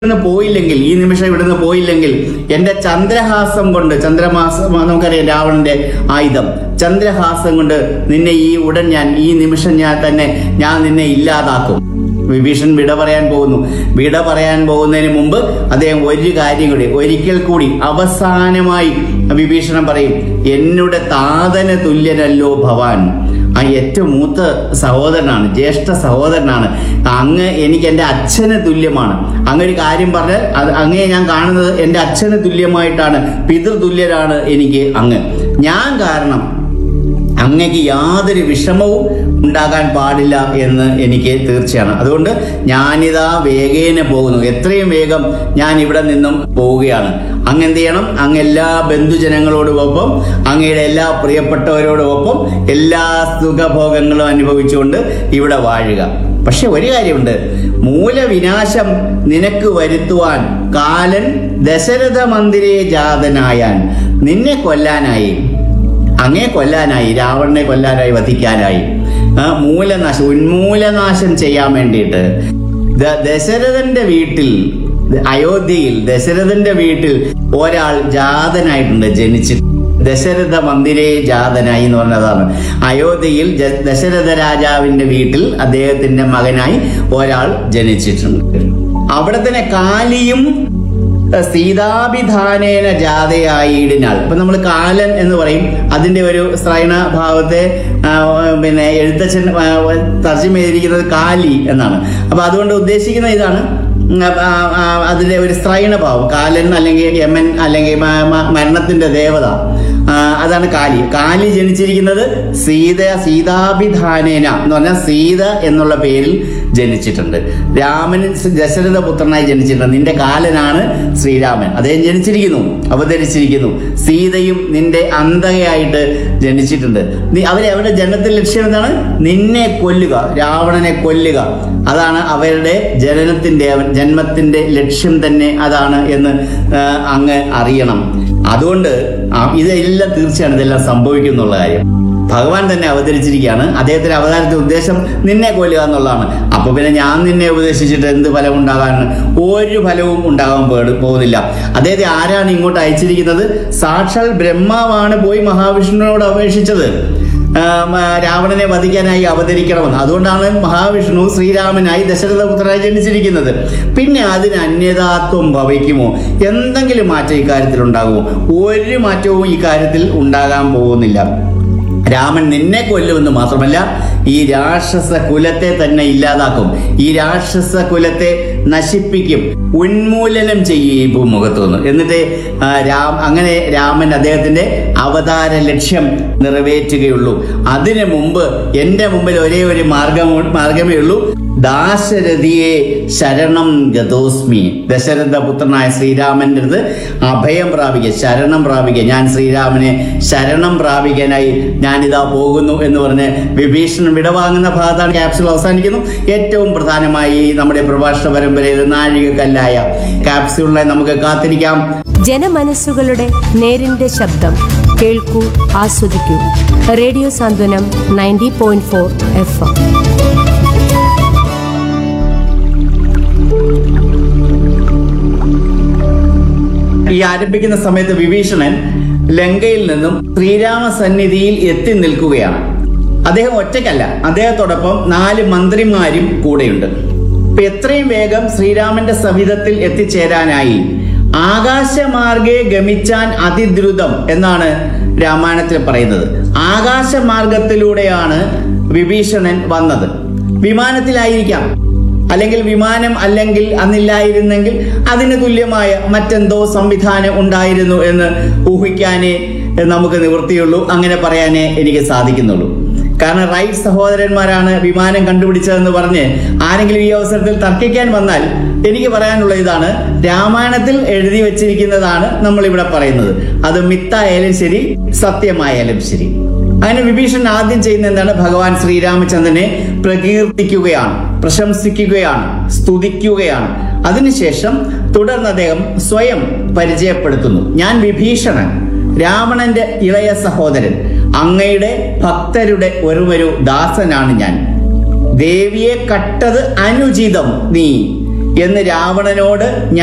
ഇവിടുന്ന് പോയില്ലെങ്കിൽ ഈ നിമിഷം ഇവിടുന്ന് പോയില്ലെങ്കിൽ എന്റെ ചന്ദ്രഹാസം കൊണ്ട് ചന്ദ്രമാസം നമുക്കറിയാം രാവണന്റെ ആയുധം ചന്ദ്രഹാസം കൊണ്ട് നിന്നെ ഈ ഉടൻ ഞാൻ ഈ നിമിഷം ഞാൻ തന്നെ ഞാൻ നിന്നെ ഇല്ലാതാക്കും വിഭീഷൺ വിട പറയാൻ പോകുന്നു വിട പറയാൻ പോകുന്നതിന് മുമ്പ് അദ്ദേഹം ഒരു കാര്യം കൂടി ഒരിക്കൽ കൂടി അവസാനമായി വിഭീഷണൻ പറയും എന്നുടെ താതന തുല്യനല്ലോ ഭവാൻ ആ ഏറ്റവും മൂത്ത സഹോദരനാണ് ജ്യേഷ്ഠ സഹോദരനാണ് അങ്ങ് എനിക്ക് എൻ്റെ അച്ഛന് തുല്യമാണ് അങ്ങ് ഒരു കാര്യം പറഞ്ഞാൽ അത് അങ്ങേ ഞാൻ കാണുന്നത് എൻ്റെ അച്ഛന് തുല്യമായിട്ടാണ് പിതൃതുല്യരാണ് എനിക്ക് അങ്ങ് ഞാൻ കാരണം അങ്ങക്ക് യാതൊരു വിഷമവും ഉണ്ടാകാൻ പാടില്ല എന്ന് എനിക്ക് തീർച്ചയാണ് അതുകൊണ്ട് ഞാനിതാ വേഗേന പോകുന്നു എത്രയും വേഗം ഞാൻ ഇവിടെ നിന്നും പോവുകയാണ് അങ്ങ് എന്ത് ചെയ്യണം അങ്ങ് എല്ലാ ബന്ധുജനങ്ങളോടുമൊപ്പം അങ്ങയുടെ എല്ലാ പ്രിയപ്പെട്ടവരോടൊപ്പം എല്ലാ സുഖഭോഗങ്ങളും അനുഭവിച്ചുകൊണ്ട് ഇവിടെ വാഴുക പക്ഷെ ഒരു കാര്യമുണ്ട് മൂലവിനാശം നിനക്ക് വരുത്തുവാൻ കാലൻ ദശരഥ മന്ദിരേ ജാതനായാൻ നിന്നെ കൊല്ലാനായി അങ്ങേ കൊല്ലാനായി രാവണനെ കൊല്ലാനായി വധിക്കാനായി ആ, മൂലനാശം ഉന്മൂലനാശം ചെയ്യാൻ വേണ്ടിയിട്ട് ദ- ദശരഥന്റെ വീട്ടിൽ അയോധ്യയിൽ ദശരഥന്റെ വീട്ടിൽ ഒരാൾ ജാതനായിട്ടുണ്ട് ജനിച്ചിട്ട് ദശരഥ മന്ദിരേ ജാതനായി എന്ന് പറഞ്ഞതാണ് അയോധ്യയിൽ ജ- ദശരഥ രാജാവിന്റെ വീട്ടിൽ അദ്ദേഹത്തിന്റെ മകനായി ഒരാൾ ജനിച്ചിട്ടുണ്ട് അവിടെ തന്നെ കാലിയും സീതാഭിധാനേന ജാതയായിടിനാൾ ഇപ്പൊ നമ്മൾ കാലൻ എന്ന് പറയും അതിന്റെ ഒരു സ്ത്രൈണ ഭാവത്തെ ആ, പിന്നെ എഴുത്തച്ഛൻ ആ, തർജ്ജമ ചെയ്തിരിക്കുന്നത് കാലി എന്നാണ് അപ്പൊ അതുകൊണ്ട് ഉദ്ദേശിക്കുന്ന ഇതാണ് ഉം, ആ, ആ, അതിന്റെ ഒരു സ്ത്രൈണ ഭാവം കാലൻ അല്ലെങ്കിൽ യമൻ അല്ലെങ്കിൽ മ- മ- മരണത്തിന്റെ ദേവത ആ, അതാണ് കാലി കാലി ജനിച്ചിരിക്കുന്നത് സീത സീതാഭിധാനേന എന്ന് പറഞ്ഞാൽ സീത എന്നുള്ള പേരിൽ ജനിച്ചിട്ടുണ്ട് രാമൻ ദശരഥ പുത്രനായി ജനിച്ചിട്ടുണ്ട് നിന്റെ കാലനാണ് ശ്രീരാമൻ അദ്ദേഹം ജനിച്ചിരിക്കുന്നു അവതരിച്ചിരിക്കുന്നു സീതയും നിന്റെ അന്തകയായിട്ട് ജനിച്ചിട്ടുണ്ട് നീ അവരെ അവരുടെ ജനനത്തിൽ ലക്ഷ്യം എന്താണ് നിന്നെ കൊല്ലുക രാവണനെ കൊല്ലുക അതാണ് അവരുടെ ജനനത്തിന്റെ അവ- ജന്മത്തിന്റെ ലക്ഷ്യം തന്നെ അതാണ് എന്ന് ആ, അങ്ങ് അറിയണം അതുകൊണ്ട് ആ, ഇതെല്ലാം തീർച്ചയാണ് ഇതെല്ലാം സംഭവിക്കും എന്നുള്ള കാര്യം ഭഗവാൻ തന്നെ അവതരിച്ചിരിക്കുകയാണ് അദ്ദേഹത്തിന്റെ അവതാരത്തിന്റെ ഉദ്ദേശം നിന്നെ കൊല്ലുക എന്നുള്ളതാണ് അപ്പൊ പിന്നെ ഞാൻ നിന്നെ ഉപദേശിച്ചിട്ട് എന്ത് ഫലം ഉണ്ടാകാനാണ് ഒരു ഫലവും ഉണ്ടാകാൻ പോ- പോകുന്നില്ല അദ്ദേഹത്തെ ആരാണ് ഇങ്ങോട്ട് അയച്ചിരിക്കുന്നത് സാക്ഷാൽ ബ്രഹ്മാവാണ് പോയി മഹാവിഷ്ണുവിനോട് അപേക്ഷിച്ചത് ആ, മ, രാവണനെ വധിക്കാനായി അവതരിക്കണമെന്ന് അതുകൊണ്ടാണ് മഹാവിഷ്ണു ശ്രീരാമനായി ദശരഥപുത്രനായി ജനിച്ചിരിക്കുന്നത് പിന്നെ അതിന് അന്യതാത്വം ഭവിക്കുമോ എന്തെങ്കിലും മാറ്റം ഇക്കാര്യത്തിൽ ഉണ്ടാകുമോ ഒരു മാറ്റവും ഇക്കാര്യത്തിൽ ഉണ്ടാകാൻ പോകുന്നില്ല രാമൻ നിന്നെ കൊല്ലുമെന്ന് മാത്രമല്ല ഈ രാക്ഷസ കുലത്തെ തന്നെ ഇല്ലാതാക്കും ഈ രാക്ഷസ കുലത്തെ നശിപ്പിക്കും ഉന്മൂലനം ചെയ്യും ഈ ഭൂമുഖത്തു നിന്ന് എന്നിട്ട് ആ, രാം അങ്ങനെ രാമൻ അദ്ദേഹത്തിന്റെ അവതാര ലക്ഷ്യം നിറവേറ്റുകയുള്ളൂ അതിനു മുമ്പ് എന്റെ മുമ്പിൽ ഒരേ ഒരു മാർഗം മാർഗമേ ഉള്ളൂ ദാശരഥിയെ ശരണം ഗതോസ്മി ദശരഥ പുത്രനായ ശ്രീരാമന്റെ അടുത്ത് അഭയം പ്രാപിക്കുക ശരണം പ്രാപിക്കുക ഞാൻ ശ്രീരാമനെ ശരണം പ്രാപിക്കാനായി ഞാനിതാ പോകുന്നു എന്ന് പറഞ്ഞ് വിഭീഷണൻ വിടവാങ്ങുന്ന ഭാഗത്താണ് ക്യാപ്സുൾ അവസാനിക്കുന്നു ഏറ്റവും പ്രധാനമായി നമ്മുടെ പ്രഭാഷണ പരമ്പരയിൽ നാഴികക്കല്ലായ ക്യാപ്സ്യൂളിനെ നമുക്ക് കാത്തിരിക്കാം ജനമനസ്സുകളുടെ നേരിന്റെ ശബ്ദം കേൾക്കൂ ആസ്വദിക്കൂ radio Santhwanam ninety point four F M ഈ ആരംഭിക്കുന്ന സമയത്ത് വിഭീഷണൻ ലങ്കയിൽ നിന്നും ശ്രീരാമ സന്നിധിയിൽ എത്തി നിൽക്കുകയാണ് അദ്ദേഹം ഒറ്റയ്ക്കല്ല അദ്ദേഹത്തോടൊപ്പം നാല് മന്ത്രിമാരും കൂടെയുണ്ട് ഇപ്പൊ എത്രയും വേഗം ശ്രീരാമന്റെ സവിധത്തിൽ എത്തിച്ചേരാനായി ആകാശമാർഗെ ഗമിച്ചാൻ അതിദ്രുതം എന്നാണ് രാമായണത്തിൽ പറയുന്നത് ആകാശമാർഗത്തിലൂടെയാണ് വിഭീഷണൻ വന്നത് വിമാനത്തിലായിരിക്കാം അല്ലെങ്കിൽ വിമാനം അല്ലെങ്കിൽ അന്നില്ലായിരുന്നെങ്കിൽ അതിന് തുല്യമായ മറ്റെന്തോ സംവിധാനം ഉണ്ടായിരുന്നു എന്ന് ഊഹിക്കാനേ നമുക്ക് നിവൃത്തിയുള്ളൂ അങ്ങനെ പറയാനേ എനിക്ക് സാധിക്കുന്നുള്ളൂ കാരണം റൈറ്റ് സഹോദരന്മാരാണ് വിമാനം കണ്ടുപിടിച്ചതെന്ന് പറഞ്ഞ് ആരെങ്കിലും ഈ അവസരത്തിൽ തർക്കിക്കാൻ വന്നാൽ എനിക്ക് പറയാനുള്ള ഇതാണ് രാമായണത്തിൽ എഴുതി വെച്ചിരിക്കുന്നതാണ് നമ്മൾ ഇവിടെ പറയുന്നത് അത് മിത്തായാലും ശരി സത്യമായാലും ശരി അങ്ങനെ വിഭീഷണൻ ആദ്യം ചെയ്യുന്ന എന്താണ് ഭഗവാൻ ശ്രീരാമചന്ദ്രനെ പ്രകീർത്തിക്കുകയാണ് പ്രശംസിക്കുകയാണ് സ്തുതിക്കുകയാണ് അതിനുശേഷം തുടർന്ന് അദ്ദേഹം സ്വയം പരിചയപ്പെടുത്തുന്നു ഞാൻ വിഭീഷണൻ രാവണന്റെ ഇളയ സഹോദരൻ അങ്ങയുടെ ഭക്തരുടെ ഒരു ഒരു ദാസനാണ് ഞാൻ ദേവിയെ കട്ടത് അനുചിതം നീ എന്ന് രാവണനോട്